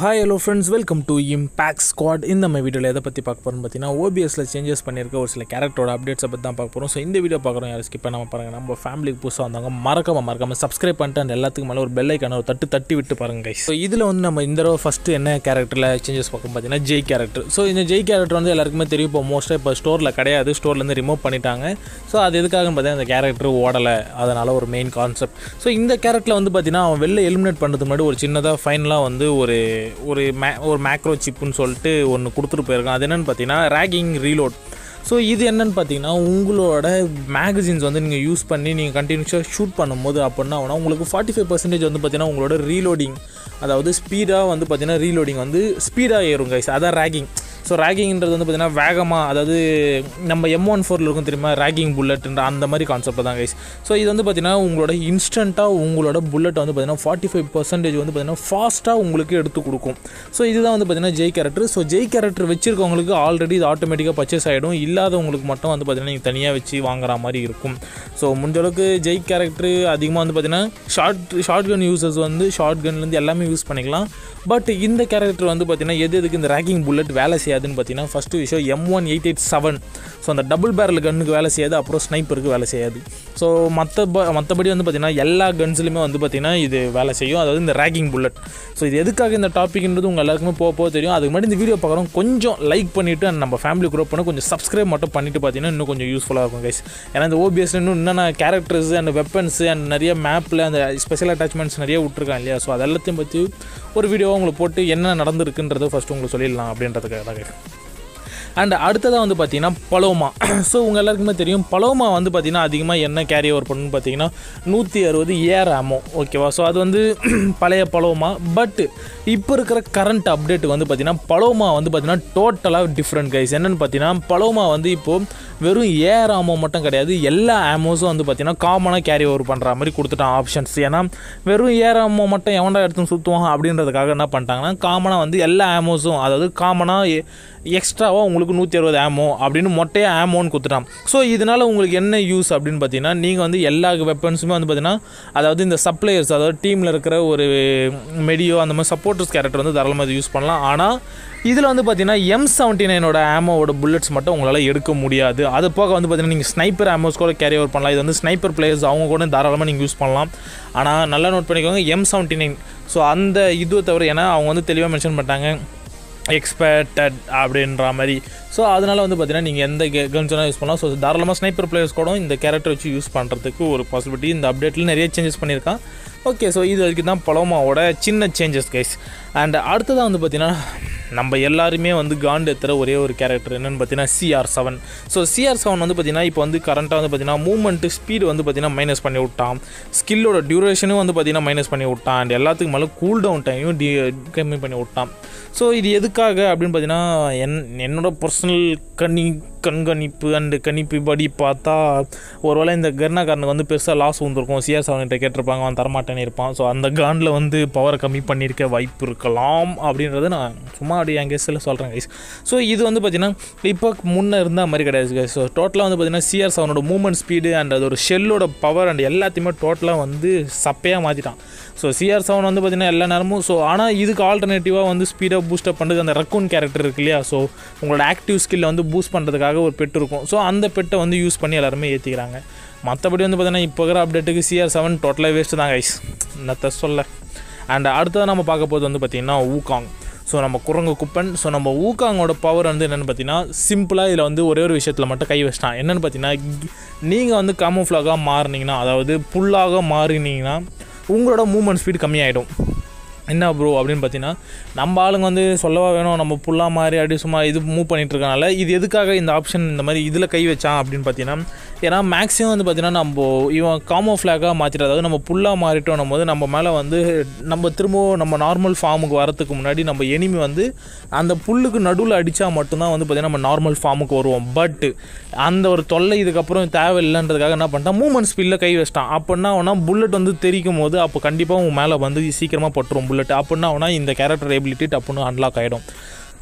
Hi hello friends welcome to Impact Squad இந்த நம்ம வீடியோவில் எதை பற்றி பார்க்க போகிறோம்னு பார்த்தீங்கன்னா ஓபிஎஸில் சேஞ்சஸ் பண்ணியிருக்க ஒரு சில கேரக்டரோட அப்டேட்ஸை பற்றி தான் பார்க்க போகிறோம் ஸோ இந்த வீடியோ பார்க்குறோம் யாரும் ஸ்கிப் பண்ணாமல் பாருங்கள் நம்ம ஃபேமிலிக்கு புதுசாக வந்தாங்க மறக்காம மறக்காம சப்ஸ்கிரைப் பண்ணிட்டு அந்த எல்லாத்துக்கும் மேலே ஒரு பெல் ஐக்கான ஒரு தட்டு தட்டி விட்டு பாருங்க guys. ஸோ இதில் வந்து நம்ம இந்த தடவை ஃபஸ்ட்டு என்ன கேரக்டரில் சேஞ்சஸ் பார்க்கும் பார்த்தீங்கன்னா ஜெய் கேரக்டர் ஸோ இந்த ஜெய் கேரக்டர் வந்து எல்லாருக்குமே தெரியும் இப்போ மோஸ்ட்டாக இப்போ ஸ்டோரில் கிடையாது ஸ்டோர்லேருந்து ரிமூவ் பண்ணிட்டாங்க ஸோ அது எதுக்காகன்னு பார்த்தீங்கன்னா அந்த கேரக்டர் ஓடலை அதனால் ஒரு மெயின் கான்செப்ட் ஸோ இந்த கேரக்டரில் வந்து பார்த்தீங்கன்னா அவன் வெளில எலிமினேட் பண்ணுறதுக்கு முன்னாடி ஒரு சின்னதாக ஃபைனலாக வந்து ஒரு ஒரு மே ஒரு மேக்ரோ சிப்புன்னு சொல்லிட்டு ஒன்று கொடுத்துட்டு போயிருக்கான் அது என்னென்னு பார்த்தீங்கன்னா ரேகிங் ரீலோட் ஸோ இது என்னன்னு பார்த்தீங்கன்னா உங்களோட மேகசின்ஸ் வந்து நீங்கள் யூஸ் பண்ணி நீங்கள் கண்டினியூஸாக ஷூட் பண்ணும்போது அப்படின்னா ஆகுனா உங்களுக்கு ஃபார்ட்டி ஃபைவ் பர்சன்டேஜ் வந்து பார்த்தீங்கன்னா உங்களோட ரீலோடிங் அதாவது ஸ்பீடாக வந்து பார்த்தீங்கன்னா ரீலோடிங் வந்து ஸ்பீடாக ஏறும் கைஸ் அதான் ரேகிங் ஸோ ரேகிங்ன்றது வந்து பார்த்தீங்கன்னா வேகமாக அதாவது நம்ம எம் ஒன் ஃபோரில் இருக்கும் தெரியுமா ரேகிங் புல்லட்ன்ற அந்த மாதிரி கான்செப்ட் தான் கைஸ் ஸோ இது வந்து பார்த்தீங்கன்னா உங்களோட இன்ஸ்டண்ட்டாக உங்களோட புல்லட் வந்து பார்த்தீங்கன்னா ஃபார்ட்டி ஃபைவ் பர்சன்டேஜ் வந்து பார்த்தீங்கன்னா ஃபாஸ்ட்டாக உங்களுக்கு எடுத்து கொடுக்கும் ஸோ இதுதான் வந்து பார்த்தீங்கன்னா Jai character so Jai character வச்சிருக்கவங்களுக்கு ஆல்ரெடி இது ஆட்டோமேட்டிக்காக பர்ச்சேஸ் ஆகிடும் இல்லாதவங்களுக்கு மட்டும் வந்து பார்த்தீங்கன்னா நீங்கள் தனியாக வச்சு வாங்குற மாதிரி இருக்கும் ஸோ முடிஞ்ச அளவுக்கு ஜெய் கேரக்டர் அதிகமாக வந்து பார்த்தீங்கன்னா ஷார்ட் ஷார்ட் கன் யூசர்ஸ் வந்து ஷார்ட் கன்லேருந்து எல்லாமே யூஸ் பண்ணிக்கலாம் பட் இந்த கேரக்டர் வந்து பார்த்தீங்கன்னா எது எதுக்கு இந்த ரேக்கிங் புல்லட் வேலை செய்யாதுன்னு பார்த்தீங்கன்னா ஃபஸ்ட்டு விஷயம் M one eight eight seven so அந்த டபுள் பேரல் கன்னுக்கு வேலை செய்யாது அப்புறம் ஸ்னைப்பருக்கு வேலை செய்யாது ஸோ மற்ற மற்றபடி வந்து பார்த்தீங்கன்னா எல்லா கன்ஸ்லையுமே வந்து பார்த்தீங்கன்னா இது வேலை செய்யும் அதாவது இந்த ரேக்கிங் புல்லட் ஸோ இது எதுக்காக இந்த டாபிக்ன்றது உங்கள் எல்லாருக்குமே போக போக தெரியும் அதுக்கு முன்னாடி இந்த வீடியோ பார்க்குறோம் கொஞ்சம் லைக் பண்ணிவிட்டு நம்ம ஃபேமிலி குரூப் பண்ண கொஞ்சம் சப்ஸ்கிரைப் மட்டும் பண்ணிட்டு பார்த்தீங்கன்னா இன்னும் கொஞ்சம் யூஸ்ஃபுல்லாக இருக்கும் கைஸ் ஏன்னா இந்த ஓபிஎஸ் இன்னும் என்னென்ன கேரக்டர்ஸ் அண்ட் வெப்பன்ஸ் அண்ட் நிறைய மேப்பில் அந்த ஸ்பெஷல் அட்டாச்மெண்ட்ஸ் நிறைய விட்ருக்காங்க இல்லையா ஸோ அது எல்லாத்தையும் பற்றி ஒரு வீடியோவை உங்களுக்கு போட்டு என்ன நடந்திருக்குன்றதை ஃபஸ்ட்டு உங்களுக்கு சொல்லிடலாம் அப்படின்றதுக்காக தான் guys. அண்ட் அடுத்ததாக வந்து பார்த்தீங்கன்னா பலோமா ஸோ உங்கள் எல்லாருக்குமே தெரியும் பலோமா வந்து பார்த்தீங்கன்னா அதிகமாக என்ன கேரி ஓவர் பண்ணுன்னு பார்த்தீங்கன்னா நூற்றி அறுபது ஏர் ஆமோ ஓகேவா ஸோ அது வந்து பழைய பலோமா பட் இப்போ இருக்கிற கரண்ட் அப்டேட் வந்து பார்த்தீங்கன்னா பலோமா வந்து பார்த்தீங்கன்னா டோட்டலாக டிஃப்ரெண்ட் கைஸ் என்னென்னு பார்த்தீங்கன்னா பலோமா வந்து இப்போது வெறும் ஏர் ஆமோ மட்டும் கிடையாது எல்லா ஆமோஸும் வந்து பார்த்தீங்கன்னா காமனாக கேரி ஓவர் பண்ணுற மாதிரி கொடுத்துட்டான் ஆப்ஷன்ஸ் ஏன்னா வெறும் ஏர் ஆமோ மட்டும் எவன்டா எடுத்து சுற்றுவான் அப்படின்றதுக்காக என்ன பண்ணிட்டாங்கன்னா காமனாக வந்து எல்லா ஆமோஸும் அதாவது காமனாக எக்ஸ்ட்ராவாக உங்களுக்கு நூற்றி அறுபது ஆமோ அப்படின்னு மொட்டையாக ஆமோன்னு கொடுத்துட்டான் ஸோ இதனால் உங்களுக்கு என்ன யூஸ் அப்படின்னு பார்த்தீங்கன்னா நீங்கள் வந்து எல்லா வெப்பன்ஸுமே வந்து பார்த்தீங்கன்னா அதாவது இந்த சப்ளையர்ஸ் அதாவது டீமில் இருக்கிற ஒரு மெடியோ அந்த மாதிரி சப்போர்ட்டர்ஸ் கேரக்டர் வந்து தாராளமாக இது யூஸ் பண்ணலாம் ஆனால் இதில் வந்து பார்த்தீங்கன்னா எம் செவன்ட்டி நைனோட ஆமோவோட புல்லட்ஸ் மட்டும் உங்களால் எடுக்க முடியாது அது போக வந்து பார்த்தீங்கன்னா நீங்கள் ஸ்னைப்பர் ஆமோஸ் கூட கேரி ஓவர் பண்ணலாம் இது வந்து ஸ்னைப்பர் பிளேயர்ஸ் அவங்க கூட தாராளமாக நீங்கள் யூஸ் பண்ணலாம் ஆனால் நல்லா நோட் பண்ணிக்கோங்க எம் செவன்ட்டி நைன் ஸோ அந்த இதுவை தவிர ஏன்னா அவங்க வந்து தெளிவாக மென்ஷன் பண்ணிட்டாங்க எக்ஸ்பர்டட் அப்படின்ற மாதிரி ஸோ அதனால் வந்து பார்த்தீங்கன்னா நீங்கள் எந்த கன்ஸ் வேணால் யூஸ் பண்ணலாம் ஸோ தாராளமாக ஸ்னைப்பர் பிளேயர்ஸ் கூட இந்த கேரக்டர் வச்சு யூஸ் பண்ணுறதுக்கு ஒரு பாசிபிலிட்டி இந்த அப்டேட்டில் நிறைய சேஞ்சஸ் பண்ணியிருக்கான் ஓகே ஸோ இது வரைக்கும் தான் பலோமாவோட சின்ன சேஞ்சஸ் கைஸ் அண்ட் அடுத்ததாக வந்து பார்த்தீங்கன்னா நம்ம எல்லாருமே வந்து காண்டு எத்துற ஒரே ஒரு கேரக்டர் என்னென்னு பார்த்தீங்கன்னா CR seven so CR seven வந்து பார்த்தீங்கன்னா இப்போ வந்து கரண்ட்டாக வந்து பார்த்தீங்கன்னா மூவ்மெண்ட்டு ஸ்பீடு வந்து பார்த்தீங்கன்னா மைனஸ் பண்ணி விட்டான் ஸ்கில்லோட டியூரேஷனும் வந்து பார்த்தீங்கன்னா மைனஸ் பண்ணி விட்டான் அண்ட் எல்லாத்துக்கும் மேலே கூல் டவுன் டைமும் டி கம்மி பண்ணி விட்டான் ஸோ இது எதுக்காக அப்படின்னு பார்த்தீங்கன்னா என் என்னோட பர்சனல் கண்ணி கண்காணிப்பு அண்டு கணிப்பு படி பார்த்தா ஒருவேளை இந்த கர்ணாக்காரனுக்கு வந்து பெருசாக லாஸ் வந்திருக்கும் சிஆர் செவன்கிட்ட கேட்டிருப்பாங்க அவன் தரமாட்டேன்னு இருப்பான் ஸோ அந்த காண்டில் வந்து பவரை கம்மி பண்ணியிருக்க வாய்ப்பு இருக்கலாம் அப்படின்றத நான் சும்மா அப்படி என் கெஸ்ட்டில் சொல்கிறேன் கைஸ் ஸோ இது வந்து பார்த்தீங்கன்னா இப்போ முன்னே இருந்தால் மாதிரி கிடையாது கைஸ் ஸோ டோட்டலாக வந்து பார்த்தீங்கன்னா சிஆர் செவனோட மூவ்மெண்ட் ஸ்பீடு அண்ட் அது ஒரு ஷெல்லோட பவர் அண்ட் எல்லாத்தையுமே டோட்டலாக வந்து சப்பையாக மாற்றிட்டான் ஸோ சிஆர் செவன் வந்து பார்த்தீங்கன்னா எல்லா நேரமும் ஸோ ஆனால் இதுக்கு ஆல்டர்னேட்டிவாக வந்து ஸ்பீடாக பூஸ்டப் பண்ணுறது அந்த ரக்கூன் கேரக்டர் இருக்கு இல்லையா ஸோ உங்களோட ஆக்டிவ் ஸ்கில்லை வந்து பூஸ்ட் பண்ணுறதுக்காக ஒரு பெட் இருக்கும் ஸோ அந்த பெட்டை வந்து யூஸ் பண்ணி எல்லாருமே ஏற்றிக்கிறாங்க மற்றபடி வந்து பார்த்தீங்கன்னா இப்போ இருக்கிற அப்டேட்டுக்கு சிஆர் செவன் டோட்டலாக வேஸ்ட்டு தான் கைஸ் என்னத்த சொல்ல அண்ட் அடுத்தது நம்ம பார்க்க போது வந்து பார்த்திங்கன்னா ஊகாங் ஸோ நம்ம குரங்கு குப்பன் ஸோ நம்ம ஊக்காங்கோட பவர் வந்து என்னென்னு பார்த்தீங்கன்னா சிம்பிளாக இதில் வந்து ஒரே ஒரு விஷயத்தில் மட்டும் கை வச்சிட்டான் என்னென்னு பார்த்தீங்கன்னா நீங்கள் வந்து காமோஃப்ளாகாக மாறினீங்கன்னா அதாவது புல்லாக மாறினீங்கன்னா உங்களோட மூவ்மெண்ட் ஸ்பீட் கம்மியாயிடும் என்ன ப்ரோ அப்படின்னு பார்த்தீங்கன்னா நம்ம ஆளுங்க வந்து சொல்லவா வேணும் நம்ம புல்லாக மாதிரி அப்படி சும்மா இது மூவ் பண்ணிட்டு இருக்கனால இது எதுக்காக இந்த ஆப்ஷன் இந்த மாதிரி இதில் கை வச்சான் அப்படின்னு பார்த்தீங்கன்னா ஏன்னா மேக்ஸிமம் வந்து பார்த்தீங்கன்னா நம்ம இவன் காமோ ஃப்ளாகாக மாற்றிட்டு அதாவது நம்ம புல்லாக மாறிட்டோம் போது நம்ம மேலே வந்து நம்ம திரும்பவும் நம்ம நார்மல் ஃபார்முக்கு வரத்துக்கு முன்னாடி நம்ம எனிமி வந்து அந்த புல்லுக்கு நடுவில் அடித்தா மட்டும்தான் வந்து பார்த்திங்கன்னா நம்ம நார்மல் ஃபார்முக்கு வருவோம் பட் அந்த ஒரு தொல்லை இதுக்கப்புறம் தேவையில்லைன்றதுக்காக என்ன பண்ணிட்டான் மூவ்மெண்ட் ஸ்பீடில் கை வச்சிட்டான் அப்படின்னா அவனா புல்லட் வந்து தெரிக்கும் போது அப்போ கண்டிப்பாக உன் மேலே வந்து சீக்கிரமாக பட்டுரும் புல்லட் அப்படின்னா அவனா இந்த கேரக்டர் எபிலிட்டி டப்புன்னு அன்லாக் ஆகிடும்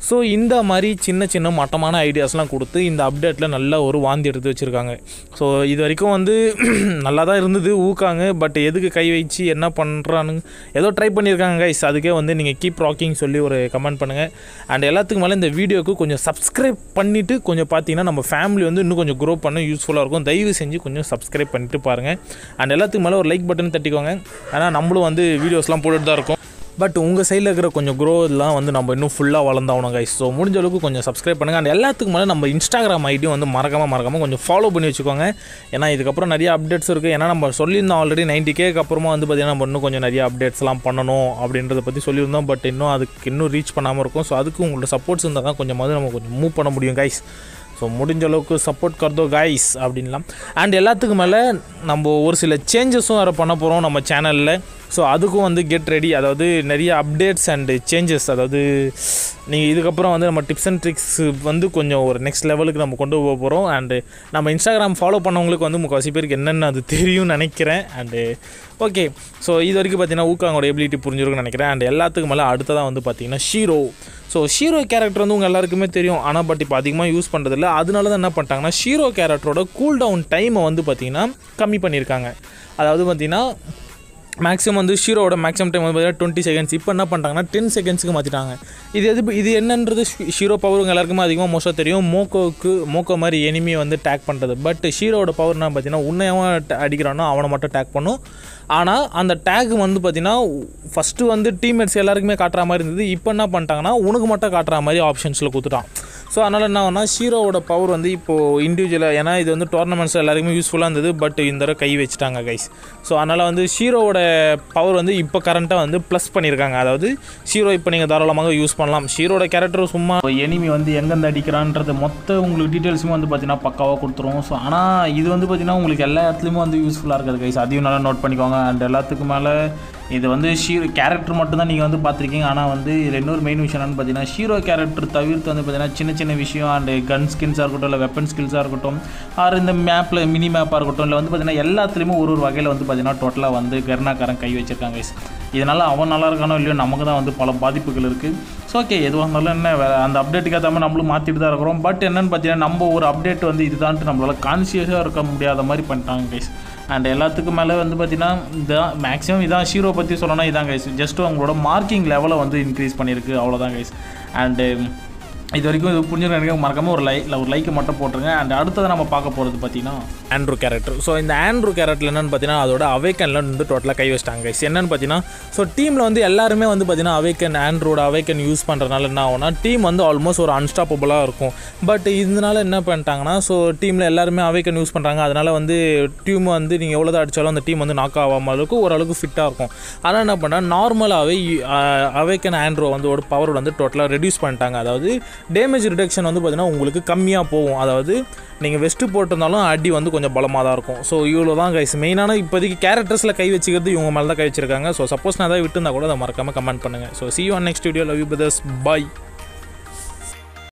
ஸோ இந்த மாதிரி சின்ன சின்ன மட்டமான ஐடியாஸ்லாம் கொடுத்து இந்த அப்டேட்டில் நல்ல ஒரு வாந்தி எடுத்து வச்சுருக்காங்க ஸோ இது வரைக்கும் வந்து நல்லா தான் இருந்தது ஊக்காங்க பட் எதுக்கு கை வச்சு என்ன பண்ணுறானுங்க ஏதோ ட்ரை பண்ணியிருக்காங்க கைஸ் அதுக்கே வந்து நீங்கள் கீப் ராக்கிங் சொல்லி ஒரு கமெண்ட் பண்ணுங்கள் அண்ட் எல்லாத்துக்கும் மேலே இந்த வீடியோக்கு கொஞ்சம் சப்ஸ்கிரைப் பண்ணிவிட்டு கொஞ்சம் பார்த்தீங்கன்னா நம்ம ஃபேமிலி வந்து இன்னும் கொஞ்சம் க்ரோ பண்ண யூஸ்ஃபுல்லாக இருக்கும் தயவு செஞ்சு கொஞ்சம் சப்ஸ்கிரைப் பண்ணிட்டு பாருங்கள் அண்ட் எல்லாத்துக்கும் மேலே ஒரு லைக் பட்டன் தட்டிக்கோங்க ஏன்னா நம்மளும் வந்து வீடியோஸ்லாம் போட்டுட்டு தான் இருக்கோம் பட் உங்கள் சைடில் இருக்கிற கொஞ்சம் க்ரோலாம் வந்து நம்ம இன்னும் ஃபுல்லாக வளர்ந்தாகணும் கைஸ் ஸோ முடிஞ்ச அளவுக்கு கொஞ்சம் சப்ஸ்கிரைப் பண்ணுங்கள் அண்ட் எல்லாத்துக்கும் மேலே நம்ம இன்ஸ்டாகிராம் ஐடியும் வந்து மறக்காமல் மறக்காமல் கொஞ்சம் ஃபாலோ பண்ணி வச்சுக்கோங்க ஏன்னா இதுக்கப்புறம் நிறைய அப்டேட்ஸ் இருக்குது ஏன்னா நம்ம சொல்லியிருந்தோம் ஆல்ரெடி நைன்டி கேக்கு அப்புறமா வந்து பார்த்திங்கன்னா நம்ம இன்னும் கொஞ்சம் நிறைய அப்டேட்ஸ்லாம் பண்ணணும் அப்படின்றத பற்றி சொல்லியிருந்தோம் பட் இன்னும் அதுக்கு இன்னும் ரீச் பண்ணாமல் இருக்கும் ஸோ அதுக்கு உங்களோட சப்போர்ட்ஸ் இருந்தால் தான் கொஞ்சமாவது நம்ம கொஞ்சம் மூவ் பண்ண முடியும் கைஸ் ஸோ முடிஞ்ச அளவுக்கு சப்போர்ட் கர்தோ கைஸ் அப்படின்லாம் அண்ட் எல்லாத்துக்கும் மேலே நம்ம ஒரு சில சேஞ்சஸும் வேறு பண்ண போகிறோம் நம்ம சேனலில் ஸோ அதுக்கும் வந்து கெட் ரெடி அதாவது நிறைய அப்டேட்ஸ் அண்டு சேஞ்சஸ் அதாவது நீங்கள் இதுக்கப்புறம் வந்து நம்ம டிப்ஸ் அண்ட் ட்ரிக்ஸ் வந்து கொஞ்சம் ஒரு நெக்ஸ்ட் லெவலுக்கு நம்ம கொண்டு போக போகிறோம் அண்டு நம்ம இன்ஸ்டாகிராம் ஃபாலோ பண்ணவங்களுக்கு வந்து முக்கால்வாசி பேருக்கு என்னென்ன அது தெரியும்னு நினைக்கிறேன் அண்டு ஓகே ஸோ இது வரைக்கும் பார்த்தீங்கன்னா ஊக்காங்கோட எபிலிட்டி புரிஞ்சிருக்குன்னு நினைக்கிறேன் அண்ட் எல்லாத்துக்கும் மேலே அடுத்ததாக வந்து பார்த்தீங்கன்னா ஷீரோ ஸோ ஷீரோ கேரக்டர் வந்து உங்கள் எல்லாருக்குமே தெரியும் ஆனால் பட் இப்போ அதிகமாக யூஸ் பண்ணுறதில்ல அதனால தான் என்ன பண்ணிட்டாங்கன்னா ஷீரோ கேரக்டரோட கூல் டவுன் டைமை வந்து பார்த்திங்கன்னா கம்மி பண்ணியிருக்காங்க அதாவது பார்த்திங்கன்னா மேக்ஸிமம் வந்து ஷீரோட மேக்ஸிமம் டைம் வந்து பார்த்தீங்கன்னா டுவெண்ட்டி செகண்ட்ஸ் இப்போ என்ன பண்ணிட்டாங்கன்னா டென் செகண்ட்ஸுக்கு மாற்றிட்டாங்க இது எது இது என்னன்றது ஷீரோ பவர் உங்கள் எல்லாருக்குமே அதிகமாக மோஸ்ட்டாக தெரியும் மோக்கோவுக்கு மோக்கோ மாதிரி எனிமி வந்து டேக் பண்ணுறது பட் ஷீரோட பவர்னா பார்த்தீங்கன்னா உன்னையவன் அடிக்கிறானோ அவனை மட்டும் டேக் பண்ணும் ஆனால் அந்த டேக் வந்து பார்த்தீங்கன்னா ஃபஸ்ட்டு வந்து டீம்மேட்ஸ் எல்லாருக்குமே காட்டுற மாதிரி இருந்தது இப்போ என்ன பண்ணிட்டாங்கன்னா உனக்கு மட்டும் காட்டுற மாதிரி ஆப்ஷன்ஸில் கொடுத்துட்டான் ஸோ அதனால் என்ன ஆகுனா ஷீரோவோட பவர் வந்து இப்போது இண்டிவிஜுவலாக ஏன்னா இது வந்து டோர்னமெண்ட்ஸ் எல்லாருக்குமே யூஸ்ஃபுல்லாக இருந்தது பட் இந்த தடவை கை வச்சுட்டாங்க கைஸ் ஸோ அதனால் வந்து ஷீரோவோட பவர் வந்து இப்போ கரண்ட்டாக வந்து ப்ளஸ் பண்ணியிருக்காங்க அதாவது ஷீரோ இப்போ நீங்கள் தாராளமாக யூஸ் பண்ணலாம் ஷீரோட கேரக்டர் சும்மா எனிமி வந்து எங்கேருந்து அடிக்கிறான்றது மொத்த உங்களுக்கு டீட்டெயில்ஸுமே வந்து பார்த்தீங்கன்னா பக்காவாக கொடுத்துரும் ஸோ ஆனால் இது வந்து பார்த்தீங்கன்னா உங்களுக்கு எல்லா இடத்துலையுமே வந்து யூஸ்ஃபுல்லாக இருக்காது கைஸ் அதையும் நல்லா நோட் பண்ணிக்கோங்க அண்ட் எல்லாத்துக்கும் மேலே இது வந்து ஷீரோ கேரக்டர் மட்டும் தான் நீங்கள் வந்து பார்த்துருக்கீங்க ஆனால் வந்து இதில் இன்னொரு மெயின் விஷயம் என்னன்னு பார்த்தீங்கன்னா ஷீரோ கேரக்டர் தவிர்த்து வந்து பார்த்தீங்கன்னா சின்ன சின்ன விஷயம் அண்ட் கன் ஸ்கில்ஸாக இருக்கட்டும் இல்லை வெப்பன் ஸ்கில்ஸாக இருக்கட்டும் ஆர் இந்த மேப்பில் மினி மேப்பாக இருக்கட்டும் இல்லை வந்து பார்த்தீங்கன்னா எல்லாத்துலேயுமே ஒரு ஒரு வகையில் வந்து பார்த்தீங்கன்னா டோட்டலாக வந்து கருணாக்காரன் கை வச்சிருக்காங்க guys. இதனால் அவன் நல்லா இருக்கானோ இல்லையோ நமக்கு தான் வந்து பல பாதிப்புகள் இருக்குது ஸோ ஓகே எதுவாக இருந்தாலும் என்ன வே- அந்த அப்டேட்டுக்கு ஏற்ற மாதிரி நம்மளும் மாற்றிட்டு தான் இருக்கிறோம் பட் என்னன்னு பார்த்தீங்கன்னா நம்ம ஒரு அப்டேட் வந்து இதுதான்ட்டு நம்மளால் கான்சியஸாக இருக்க முடியாத மாதிரி பண்ணிட்டாங்க கைஸ் அண்ட் எல்லாத்துக்கும் மேலே வந்து பார்த்தீங்கன்னா இதான் மேக்ஸிமம் இதான் ஷீரோ பற்றி சொல்லணும்னா இதான் கைஸ் ஜஸ்ட் அவங்களோட மார்க்கிங் லெவலை வந்து இன்க்ரீஸ் பண்ணியிருக்கு அவ்வளோதான் கைஸ் அண்டு இது வரைக்கும் இது புரிஞ்சுக்க எனக்கு மறக்காம ஒரு லைக் ஒரு லைக்கை மட்டும் போட்டுருங்க அண்ட் அடுத்தது நம்ம பார்க்க போகிறது பார்த்தீங்கன்னா ஆண்ட்ரூ கேரக்டர் ஸோ இந்த ஆண்ட்ரூ கேரக்டர் என்னன்னு பார்த்தீங்கன்னா அதோட அவேக்கனில் வந்து டோட்டலாக கை வச்சிட்டாங்க guys. என்னன்னு பார்த்தீங்கன்னா ஸோ டீமில் வந்து எல்லாருமே வந்து பார்த்தீங்கன்னா அவேக்கன் ஆண்ட்ரோட அவேக்கன் யூஸ் பண்ணுறதுனால என்ன ஆகும்னா டீம் வந்து ஆல்மோஸ்ட் ஒரு அன்ஸ்டாப்பபுளாக இருக்கும் பட் இதனால என்ன பண்ணிட்டாங்கன்னா ஸோ டீமில் எல்லாருமே அவேக்கன் யூஸ் பண்ணுறாங்க அதனால வந்து டீம் வந்து நீங்கள் எவ்வளோ தான் அடித்தாலும் அந்த டீம் வந்து நாக் ஆகாம அளவுக்கு ஓரளவுக்கு ஃபிட்டாக இருக்கும் ஆனால் என்ன பண்ணால் நார்மலாகவே அவேக்கன் ஆண்ட்ரோ வந்து ஒரு பவர் வந்து டோட்டலாக ரெடியூஸ் பண்ணிட்டாங்க அதாவது டேமேஜ் ரிடக்ஷன் வந்து பார்த்தீங்கன்னா உங்களுக்கு கம்மியாக போகும் அதாவது நீங்கள் வெஸ்ட்டு போட்டிருந்தாலும் அடி வந்து கொஞ்சம் பலமாக தான் இருக்கும் ஸோ இவ்வளோ தான் கைஸ் மெயினான இப்போதைக்கு கேரக்டர்ஸில் கை வச்சுக்கிறது இவங்க மேலே தான் கை வச்சிருக்காங்க ஸோ சப்போஸ் நான் ஏதாவது விட்டுருந்தா கூட அதை மறக்காமல் கமெண்ட் பண்ணுங்கள் so see one next video love you brothers bye